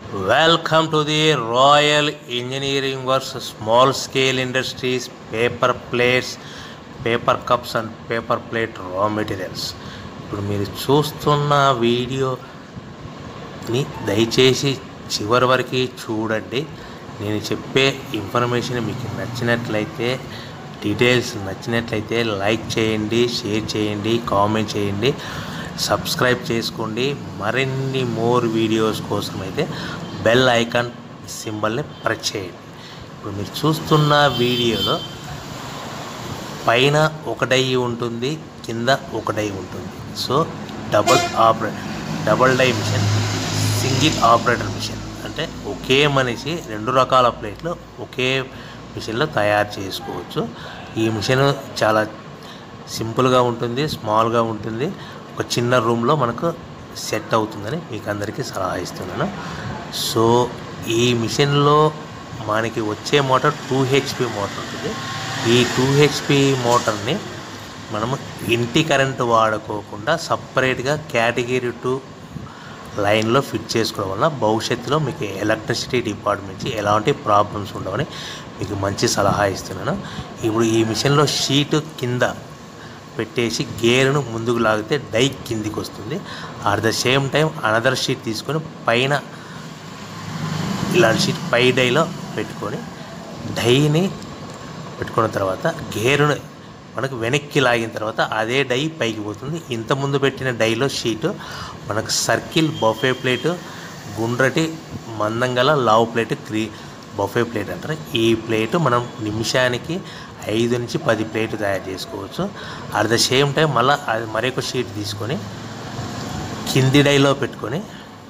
Welcome to the Royal Engineering Works Small Scale Industries Paper Plates, Paper Cups and Paper Plate Raw Materials. ఇప్పుడు మీరు చూస్తున్న వీడియోని దయచేసి చివరి వరకు చూడండి నేను చెప్పే ఇన్ఫర్మేషన్ మీకు నచ్చినట్లయితే డీటెయిల్స్ నచ్చినట్లయితే లైక్ చేయండి షేర్ చేయండి కామెంట్ చేయండి సబ్స్క్రైబ్ చేసుకోండి మరిన్ని మోర్ వీడియోస్ కోసం అయితే బెల్ ఐకాన్ సింబల్ని ప్రెస్ చేయండి ఇప్పుడు మీరు చూస్తున్న వీడియోలో పైన ఒక డై ఉంటుంది కింద ఒక డై ఉంటుంది సో డబుల్ ఆపరే double die machine single operator machine అంటే ఒకే మనిషి రెండు రకాల ప్లేట్లు ఒకే మిషన్లో తయారు చేసుకోవచ్చు ఈ మిషన్ చాలా సింపుల్గా ఉంటుంది స్మాల్గా ఉంటుంది ఒక చిన్న రూమ్లో మనకు సెట్ అవుతుందని మీకు అందరికీ సలహా ఇస్తున్నాను సో ఈ మిషన్లో మనకి వచ్చే మోటార్ టూ హెచ్పి మోటార్ ఉంటుంది ఈ టూ హెచ్పి మోటార్ని మనము ఇంటి కరెంటు వాడుకోకుండా సపరేట్గా కేటగిరీ టూ లైన్లో ఫిట్ చేసుకోవడం వల్ల భవిష్యత్తులో మీకు ఎలక్ట్రిసిటీ డిపార్ట్మెంట్ నుంచి ఎలాంటి ప్రాబ్లమ్స్ ఉండవని మీకు మంచి సలహా ఇస్తున్నాను ఇప్పుడు ఈ మిషన్లో షీట్ కింద పెట్టేసి గేరును ముందుకు లాగితే డై కిందికి వస్తుంది at the same time another sheet తీసుకొని పైన ఇలాంటి షీట్ పై డైలో పెట్టుకొని డైని పెట్టుకున్న తర్వాత గేరును మనకు వెనక్కి లాగిన తర్వాత అదే డై పైకి పోతుంది ఇంతకుముందు పెట్టిన డైలో షీటు మనకు సర్కిల్ బఫే ప్లేటు గుండ్రటి మందంగల లావు ప్లేట్ క్రీ బఫే ప్లేట్ అంటారు ఈ ప్లేటు మనం నిమిషానికి ఐదు నుంచి పది ప్లేట్లు తయారు చేసుకోవచ్చు అట్ ద సేమ్ టైం మళ్ళీ అది మరొక షీట్ తీసుకొని కింది డైలో పెట్టుకొని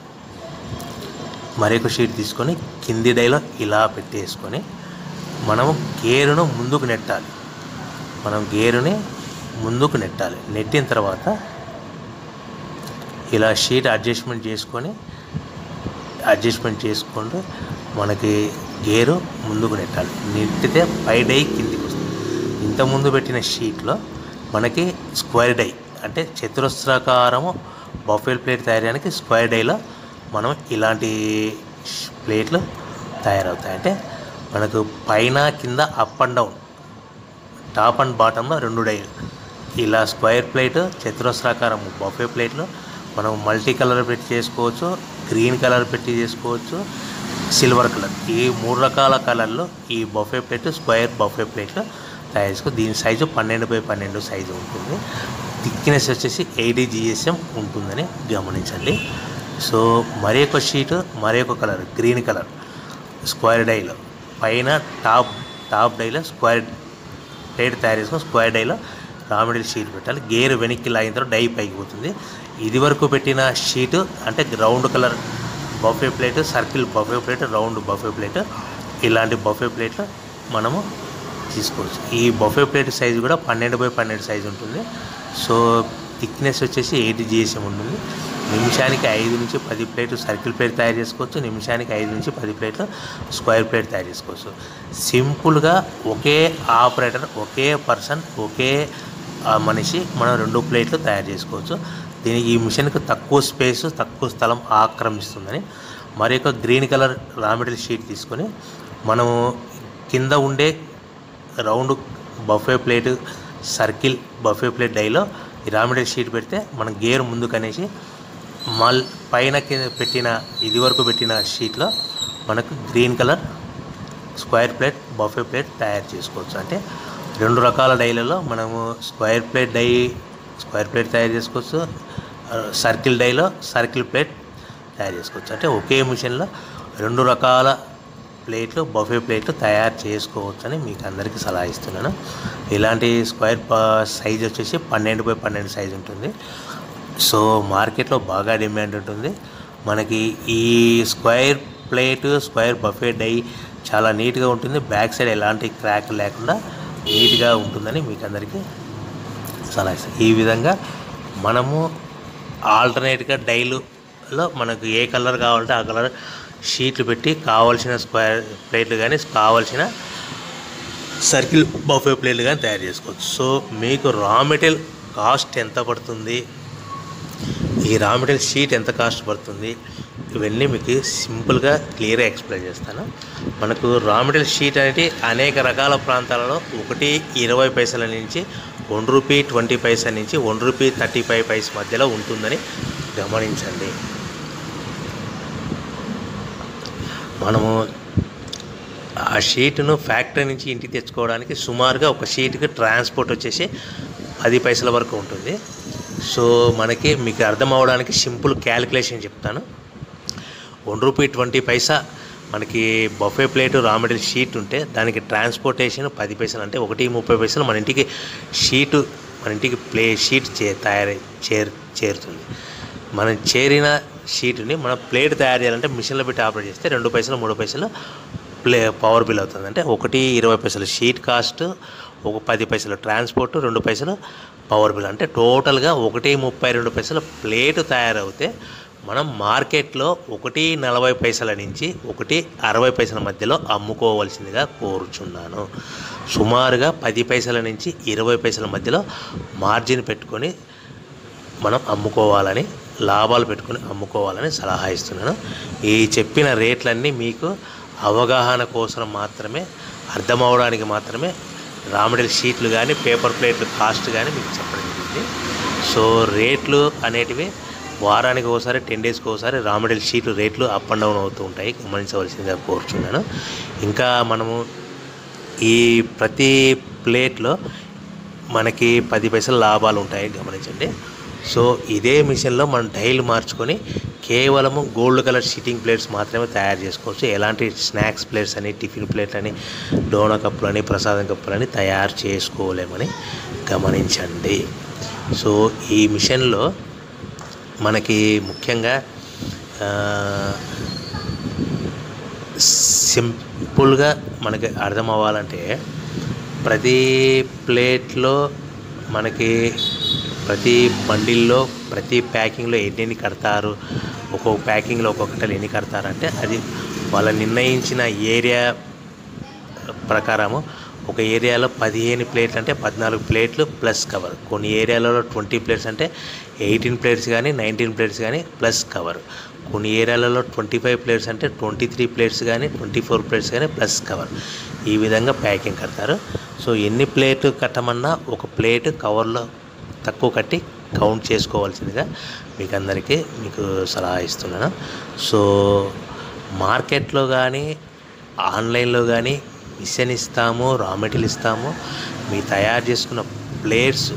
మరొక షీట్ తీసుకొని కింది డైలో ఇలా పెట్టేసుకొని మనము గేరును ముందుకు నెట్టాలి మనం గేరుని ముందుకు నెట్టాలి నెట్టిన తర్వాత ఇలా షీట్ అడ్జస్ట్మెంట్ చేసుకొని అడ్జస్ట్మెంట్ చేసుకుంటూ మనకి గేరు ముందుకు నెట్టాలి నెట్టితే పై డై కిందికి వస్తుంది ఇంతకుముందు పెట్టిన షీట్లో మనకి స్క్వేర్ డై అంటే చతురస్రాకారము బఫెల్ ప్లేట్ తయారడానికి స్క్వేర్ డైలో మనం ఇలాంటి ష్- ప్లేట్లు తయారవుతాయి అంటే మనకు పైన కింద up and down top and బాటంలో రెండు డైలు ఇలా స్క్వేర్ ప్లేట్ చతురస్రాకారం బఫే ప్లేట్లు మనం మల్టీ కలర్ పెట్టి చేసుకోవచ్చు గ్రీన్ కలర్ పెట్టి చేసుకోవచ్చు సిల్వర్ కలర్ ఈ మూడు రకాల కలర్లో ఈ బఫే ప్లేట్ స్క్వేర్ బఫే ప్లేట్లు తయారు చేసుకో దీని సైజు పన్నెండు బై పన్నెండు సైజు ఉంటుంది థిక్నెస్ వచ్చేసి ఎయిటీ జిఎస్ఎం ఉంటుందని గమనించండి సో మరి ఒక షీట్ మరి ఒక కలర్ గ్రీన్ కలర్ స్క్వేర్ డైలో పైన టాప్ టాప్ డైలో స్క్వేర్ ప్లేట్ తయారు చేసుకొని స్క్వేర్ డైలో రా మెటీరియల్ షీట్ పెట్టాలి గేర్ వెనక్కి లాగిన తర్వాత డై పైకి పోతుంది ఇది వరకు పెట్టిన షీటు అంటే round colour buffet plate circle buffet plate round buffet plate ఇలాంటి బఫే ప్లేట్లు మనము తీసుకోవచ్చు ఈ బఫే ప్లేట్ సైజు కూడా పన్నెండు బై పన్నెండు సైజు ఉంటుంది సో థిక్నెస్ వచ్చేసి ఎయిట్ జిఎస్ఎం ఉంటుంది నిమిషానికి ఐదు నుంచి పది ప్లేట్లు సర్కిల్ ప్లేట్ తయారు చేసుకోవచ్చు నిమిషానికి ఐదు నుంచి పది ప్లేట్లు స్క్వేర్ ప్లేట్ తయారు చేసుకోవచ్చు సింపుల్గా ఒకే ఆపరేటర్ ఒకే పర్సన్ ఒకే ఆ, మనిషి మనం రెండు ప్లేట్లు తయారు చేసుకోవచ్చు దీనికి ఈ మిషన్కి తక్కువ స్పేస్ తక్కువ స్థలం ఆక్రమిస్తుందని మరి ఒక green colour raw material sheet తీసుకొని మనము కింద ఉండే round buffet plate circle buffet plate డైలో ఈ రా మెటీరియల్ షీట్ పెడితే మనం గేర్ ముందుకు అనేసి మల్ పైన కింద పెట్టిన ఇది వరకు పెట్టిన షీట్లో మనకు green colour square plate buffet plate తయారు చేసుకోవచ్చు అంటే రెండు రకాల డైలలో మనము square plate die square plate తయారు చేసుకోవచ్చు ఆ, సర్కిల్ డైలో సర్కిల్ ప్లేట్ తయారు చేసుకోవచ్చు అంటే ఒకే మిషన్లో రెండు రకాల ప్లేట్లు బఫే ప్లేట్లు తయారు చేసుకోవచ్చు అని మీకు అందరికీ సలహా ఇస్తున్నాను ఇలాంటి స్క్వేర్ సైజ్ వచ్చేసి పన్నెండు బై పన్నెండు సైజ్ ఉంటుంది సో మార్కెట్లో బాగా డిమాండ్ ఉంటుంది మనకి ఈ square plate square buffet die చాలా నీట్గా ఉంటుంది బ్యాక్ సైడ్ ఎలాంటి క్రాక్ లేకుండా నీట్గా ఉంటుందని మీకు అందరికీ సలహా ఇస్తాను ఈ విధంగా మనము ఆల్టర్నేట్గా డైలులో మనకు ఏ కలర్ కావాలంటే ఆ కలర్ షీట్లు పెట్టి కావాల్సిన స్క్వేర్ ప్లేట్లు కానీ కావాల్సిన సర్కిల్ బఫే ప్లేట్లు కానీ తయారు చేసుకోవచ్చు సో మీకు రా మెటీరియల్ కాస్ట్ ఎంత పడుతుంది ఈ రా మెటీరియల్ షీట్ ఎంత కాస్ట్ పడుతుంది ఇవన్నీ మీకు సింపుల్గా క్లియర్గా ఎక్స్ప్లెయిన్ చేస్తాను మనకు రా మెటీరియల్ షీట్ అనేది అనేక రకాల ప్రాంతాలలో ఒకటి ఇరవై పైసల నుంచి వన్ రూపీ ట్వంటీ పైసా నుంచి one rupee thirty five paise మధ్యలో ఉంటుందని గమనించండి మనము ఆ షీట్ను ఫ్యాక్టరీ నుంచి ఇంటికి తెచ్చుకోవడానికి సుమారుగా ఒక షీట్కి ట్రాన్స్పోర్ట్ వచ్చేసి పది పైసల వరకు ఉంటుంది సో మనకి మీకు అర్థం అవడానికి సింపుల్ క్యాలిక్యులేషన్ చెప్తాను వన్ రూపీ ట్వంటీ పైసా మనకి buffet plate raw material sheet ఉంటే దానికి ట్రాన్స్పోర్టేషన్ పది పైసలు అంటే ఒకటి ముప్పై పైసలు మన ఇంటికి షీటు మన ఇంటికి ప్లే షీట్ చే తయారై చేరు చేరుతుంది మనం చేరిన షీట్ని మనం ప్లేట్ తయారు చేయాలంటే మిషన్లో పెట్టి ఆపరేట్ చేస్తే రెండు పైసలు మూడు పైసలు ప్లే పవర్ బిల్ అవుతుంది అంటే ఒకటి ఇరవై పైసలు షీట్ కాస్ట్ ఒక పది పైసలు ట్రాన్స్పోర్ట్ రెండు పైసలు పవర్ బిల్ అంటే టోటల్గా ఒకటి ముప్పై రెండు పైసలు ప్లేట్ తయారవుతే మనం మార్కెట్లో ఒకటి నలభై పైసల నుంచి ఒకటి అరవై పైసల మధ్యలో అమ్ముకోవాల్సిందిగా కోరుచున్నాను సుమారుగా పది పైసల నుంచి ఇరవై పైసల మధ్యలో మార్జిన్ పెట్టుకొని మనం అమ్ముకోవాలని లాభాలు పెట్టుకొని అమ్ముకోవాలని సలహా ఇస్తున్నాను ఈ చెప్పిన రేట్లన్నీ మీకు అవగాహన కోసం మాత్రమే అర్థం అవడానికి మాత్రమే రామడిల్ షీట్లు కానీ పేపర్ ప్లేట్లు కాస్ట్ కానీ మీకు చెప్పడం జరిగింది సో రేట్లు అనేటివి వారానికి ఒకసారి టెన్ డేస్కి ఒకసారి రామడిల్ షీట్లు రేట్లు అప్ అండ్ డౌన్ అవుతూ ఉంటాయి గమనించవలసిందిగా కోరుచున్నాను ఇంకా మనము ఈ ప్రతి ప్లేట్లో మనకి పది పైసలు లాభాలు ఉంటాయి గమనించండి సో ఇదే మిషన్లో మనం డైల్ మార్చుకొని కేవలము గోల్డ్ కలర్ సిట్టింగ్ ప్లేట్స్ మాత్రమే తయారు చేసుకోవచ్చు ఎలాంటి స్నాక్స్ ప్లేట్స్ అని టిఫిన్ ప్లేట్ అని డోనా కప్పులని ప్రసాదం కప్పులని తయారు చేసుకోలేమని గమనించండి సో ఈ మిషన్లో మనకి ముఖ్యంగా ఆ, సింపుల్గా మనకి అర్థం అవ్వాలంటే ప్రతి ప్లేట్లో మనకి ప్రతి బండిల్లో ప్రతి ప్యాకింగ్లో ఎన్ని కడతారు ఒక్కొక్క ప్యాకింగ్లో ఒక్కొక్కటి ఎన్ని కడతారంటే అది వాళ్ళ నిర్ణయించిన ఏరియా ప్రకారము ఒక ఏరియాలో పదిహేను ప్లేట్లు అంటే పద్నాలుగు ప్లేట్లు ప్లస్ కవర్ కొన్ని ఏరియాలలో ట్వంటీ ప్లేట్స్ అంటే ఎయిటీన్ ప్లేట్స్ కానీ నైన్టీన్ ప్లేట్స్ కానీ ప్లస్ కవర్ కొన్ని ఏరియాలలో ట్వంటీ ఫైవ్ ప్లేట్స్ అంటే ట్వంటీ త్రీ ప్లేట్స్ కానీ ట్వంటీ ఫోర్ ప్లేట్స్ కానీ ప్లస్ కవర్ ఈ విధంగా ప్యాకింగ్ కడతారు సో ఎన్ని ప్లేట్ కట్టమన్నా ఒక ప్లేట్ కవర్లో తక్కువ కట్టి కౌంట్ చేసుకోవాల్సిందిగా మీకు అందరికీ మీకు సలహా ఇస్తున్నాను సో మార్కెట్లో కానీ ఆన్లైన్లో కానీ మిషన్ ఇస్తాము రా మెటీరియల్ ఇస్తాము మీ తయారు చేసుకున్న ప్లేట్స్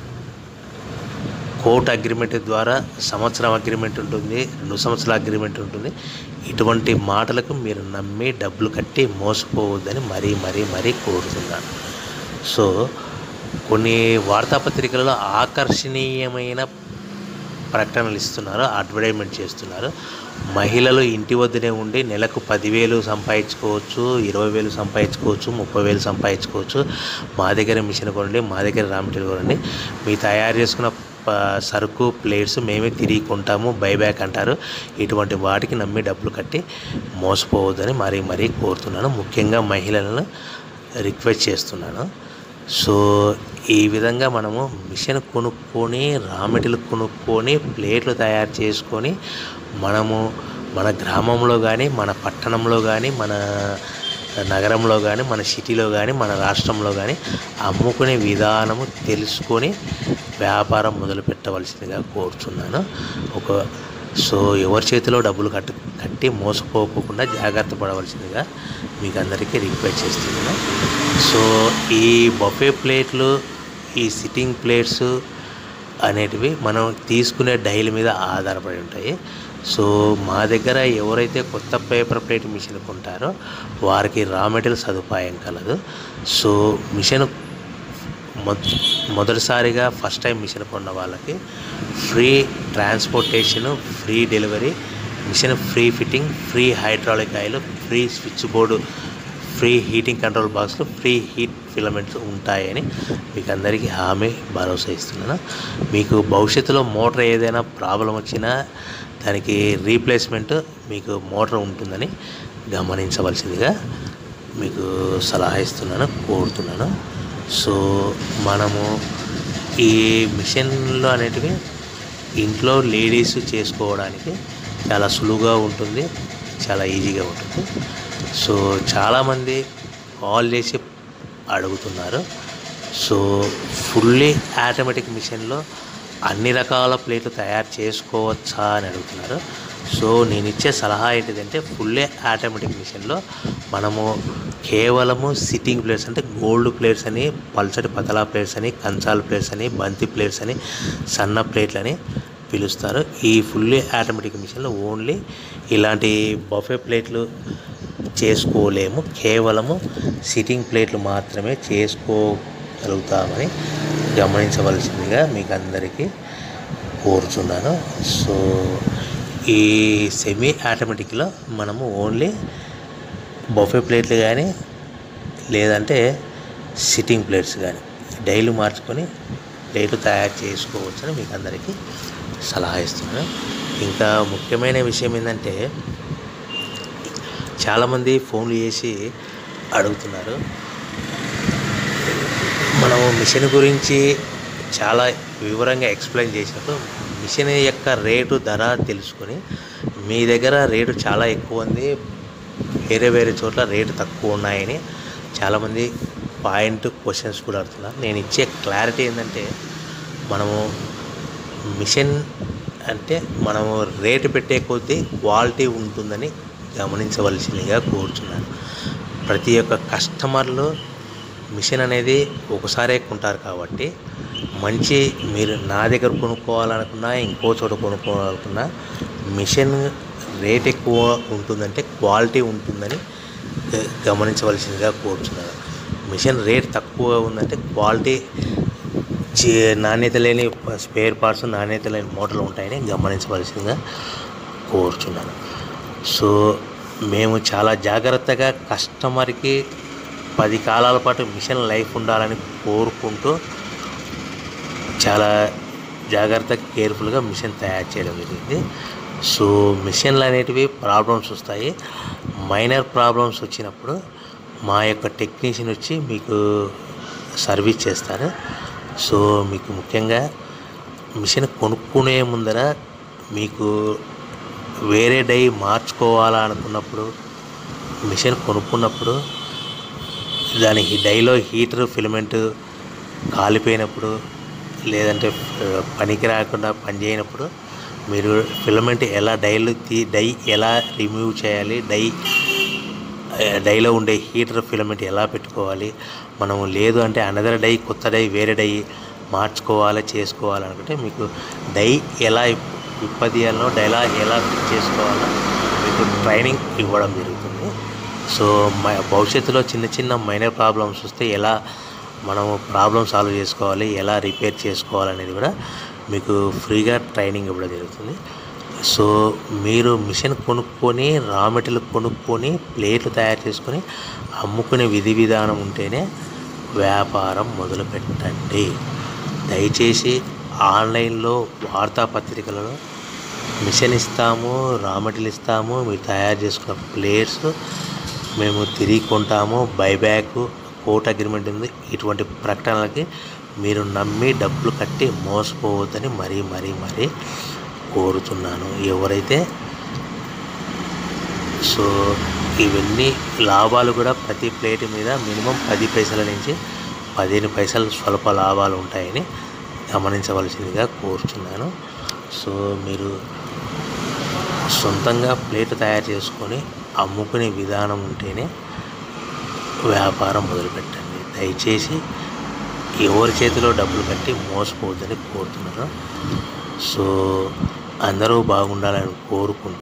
కోర్ట్ అగ్రిమెంట్ ద్వారా సంవత్సరం అగ్రిమెంట్ ఉంటుంది రెండు సంవత్సరాల అగ్రిమెంట్ ఉంటుంది ఇటువంటి మాటలకు మీరు నమ్మి డబ్బులు కట్టి మోసపోవద్దని మరీ మరీ మరీ కోరుతున్నాను సో కొన్ని వార్తాపత్రికలలో ఆకర్షణీయమైన ప్రకటనలు ఇస్తున్నారు అడ్వర్టైజ్మెంట్ చేస్తున్నారు మహిళలు ఇంటి వద్దనే ఉండి నెలకు పదివేలు సంపాదించుకోవచ్చు ఇరవై వేలు సంపాదించుకోవచ్చు ముప్పై వేలు సంపాదించుకోవచ్చు మా దగ్గర మిషన్ కొనండి మా దగ్గర రా మెటీరియల్ కొనండి మీ తయారు చేసుకున్న ప- సరుకు ప్లేట్స్ మేమే తిరిగి కొంటాము బైబ్యాక్ అంటారు ఇటువంటి వాటికి నమ్మి డబ్బులు కట్టి మోసపోవద్దని మరీ మరీ కోరుతున్నాను ముఖ్యంగా మహిళలను రిక్వెస్ట్ చేస్తున్నాను సో ఈ విధంగా మనము మిషన్ కొనుక్కొని రా మెటీరియల్ కొనుక్కొని ప్లేట్లు తయారు చేసుకొని మనము మన గ్రామంలో కానీ మన పట్టణంలో కానీ మన నగరంలో కానీ మన సిటీలో కానీ మన రాష్ట్రంలో కానీ అమ్ముకునే విధానము తెలుసుకొని వ్యాపారం మొదలు పెట్టవలసిందిగా కోరుచున్నాను ఒక సో ఎవరి చేతిలో డబ్బులు కట్టు కట్టి మోసపోకుండా జాగ్రత్త పడవలసిందిగా మీకు అందరికీ రిక్వెస్ట్ చేస్తున్నాను సో ఈ బఫే ప్లేట్లు ఈ సిట్టింగ్ ప్లేట్స్ అనేటివి మనం తీసుకునే డైల్ మీద ఆధారపడి ఉంటాయి సో మా దగ్గర ఎవరైతే కొత్త పేపర్ ప్లేట్ మిషన్ కొంటారో వారికి రా మెటీరియల్ సదుపాయం కలదు సో మిషన్ మొద మొదటిసారిగా ఫస్ట్ టైం మిషన్ కొన్న వాళ్ళకి free transportation free delivery machine free fitting free hydraulic oil free switch board free heating control బాక్స్లో ఫ్రీ హీట్ ఫిలమెంట్స్ ఉంటాయని మీకు అందరికీ హామీ భరోసా ఇస్తున్నాను మీకు భవిష్యత్తులో మోటార్ ఏదైనా ప్రాబ్లం వచ్చినా దానికి రీప్లేస్మెంట్ మీకు మోటార్ ఉంటుందని గమనించవలసిందిగా మీకు సలహా ఇస్తున్నాను కోరుతున్నాను సో మనము ఈ మిషన్లు అనేటివి ఇంట్లో లేడీస్ చేసుకోవడానికి చాలా సులువుగా ఉంటుంది చాలా ఈజీగా ఉంటుంది సో చాలామంది కాల్ చేసి అడుగుతున్నారు సో ఫుల్లీ ఆటోమేటిక్ మిషన్లో అన్ని రకాల ప్లేట్లు తయారు చేసుకోవచ్చా అని అడుగుతున్నారు సో నేను ఇచ్చే సలహా ఏంటిదంటే ఫుల్లీ ఆటోమేటిక్ మిషన్లో మనము కేవలము సిట్టింగ్ ప్లేట్స్ అంటే గోల్డ్ ప్లేట్స్ అని పల్చటి పతలా ప్లేట్స్ అని కంచాల ప్లేట్స్ అని బంతి ప్లేట్స్ అని సన్న ప్లేట్లు అని పిలుస్తారు ఈ ఫుల్లీ ఆటోమేటిక్ మిషన్లో ఓన్లీ ఇలాంటి బఫే ప్లేట్లు చేసుకోలేము కేవలము సిట్టింగ్ ప్లేట్లు మాత్రమే చేసుకోగలుగుతామని గమనించవలసిందిగా మీకు అందరికీ కోరుచున్నాను సో ఈ సెమీ ఆటోమేటిక్లో మనము ఓన్లీ బఫే ప్లేట్లు కానీ లేదంటే సిట్టింగ్ ప్లేట్స్ కానీ డైలీ మార్చుకొని ప్లేట్లు తయారు చేసుకోవచ్చని మీకు అందరికీ సలహా ఇస్తున్నాను ఇంకా ముఖ్యమైన విషయం ఏంటంటే చాలామంది ఫోన్లు చేసి అడుగుతున్నారు మనము మిషన్ గురించి చాలా వివరంగా ఎక్స్ప్లెయిన్ చేసినప్పుడు మిషన్ యొక్క రేటు ధర తెలుసుకొని మీ దగ్గర రేటు చాలా ఎక్కువ ఉంది వేరే వేరే చోట్ల రేటు తక్కువ ఉన్నాయని చాలామంది పాయింట్ క్వశ్చన్స్ కూడా అడుగుతున్నారు నేను ఇచ్చే క్లారిటీ ఏంటంటే మనము మిషన్ అంటే మనము రేటు పెట్టే కొద్దీ క్వాలిటీ ఉంటుందని గమనించవలసిందిగా కోరుచున్నాను ప్రతి ఒక్క కస్టమర్లు మిషన్ అనేది ఒకసారే కొంటారు కాబట్టి మంచి మీరు నా దగ్గర కొనుక్కోవాలనుకున్నా ఇంకో చోట కొనుక్కోవాలనుకున్నా మిషన్ రేట్ ఎక్కువ ఉంటుందంటే క్వాలిటీ ఉంటుందని గ- గమనించవలసిందిగా కోరుచున్నాను మిషన్ రేట్ తక్కువ ఉందంటే క్వాలిటీ చే- నాణ్యత లేని స్పేర్ పార్ట్స్ నాణ్యత లేని మోటార్లు ఉంటాయని గమనించవలసిందిగా కోరుచున్నాను సో మేము చాలా జాగ్రత్తగా కస్టమర్కి పది కాలాల పాటు మిషన్ లైఫ్ ఉండాలని కోరుకుంటూ చాలా జాగ్రత్తగా కేర్ఫుల్గా మిషన్ తయారు చేయడం జరిగింది సో మిషన్లు అనేటివి ప్రాబ్లమ్స్ వస్తాయి మైనర్ ప్రాబ్లమ్స్ వచ్చినప్పుడు మా యొక్క టెక్నీషియన్ వచ్చి మీకు సర్వీస్ చేస్తారు సో మీకు ముఖ్యంగా మిషన్ కొనుక్కునే ముందర మీకు వేరే డై మార్చుకోవాలా అనుకున్నప్పుడు మిషన్ కొనుక్కున్నప్పుడు దానికి డైలో హీటర్ ఫిలమెంట్ కాలిపోయినప్పుడు లేదంటే ఆ, పనికి రాకుండా పనిచేయనప్పుడు మీరు ఫిలమెంట్ ఎలా డైలు తీ డై ఎలా రిమూవ్ చేయాలి డై ఆ, డైలో ఉండే హీటర్ ఫిలమెంట్ ఎలా పెట్టుకోవాలి మనము లేదు అంటే అనదర్ డై కొత్త డై వేరే డై మార్చుకోవాలి చేసుకోవాలనుకుంటే మీకు డై ఎలా విప్పదీయాలనో డైలా ఎలా ఫిట్ చేసుకోవాలో మీకు ట్రైనింగ్ ఇవ్వడం జరుగుతుంది సో మ- భవిష్యత్తులో చిన్న చిన్న మైనర్ ప్రాబ్లమ్స్ వస్తే ఎలా మనము ప్రాబ్లమ్ సాల్వ్ చేసుకోవాలి ఎలా రిపేర్ చేసుకోవాలనేది కూడా మీకు ఫ్రీగా ట్రైనింగ్ ఇవ్వడం జరుగుతుంది సో మీరు మిషన్ కొనుక్కొని రా మెటీరియల్ కొనుక్కొని ప్లేట్లు తయారు చేసుకొని అమ్ముకునే విధి విధానం ఉంటేనే వ్యాపారం మొదలు పెట్టండి దయచేసి ఆన్లైన్లో వార్తాపత్రికలలో మిషన్ ఇస్తాము రా మెటీరియల్ ఇస్తాము మీరు తయారు చేసుకున్న ప్లేట్స్ మేము తిరిగి కొంటాము బైబ్యాక్ కోర్ట్ అగ్రిమెంట్ ఉంది ఇటువంటి ప్రకటనలకి మీరు నమ్మి డబ్బులు కట్టి మోసపోవద్దని మరీ మరీ మరీ కోరుతున్నాను ఎవరైతే సో ఇవన్నీ లాభాలు కూడా ప్రతి ప్లేట్ మీద మినిమం పది పైసల నుంచి పదిహేను పైసలు స్వల్ప లాభాలు ఉంటాయని గమనించవలసిందిగా కోరుచున్నాను సో మీరు సొంతంగా ప్లేట్ తయారు చేసుకొని అమ్ముకునే విధానం ఉంటేనే వ్యాపారం మొదలుపెట్టండి దయచేసి ఎవరి చేతిలో డబ్బులు కట్టి మోసపోవద్దని కోరుతున్నాను సో అందరూ బాగుండాలని కోరుకుంటూ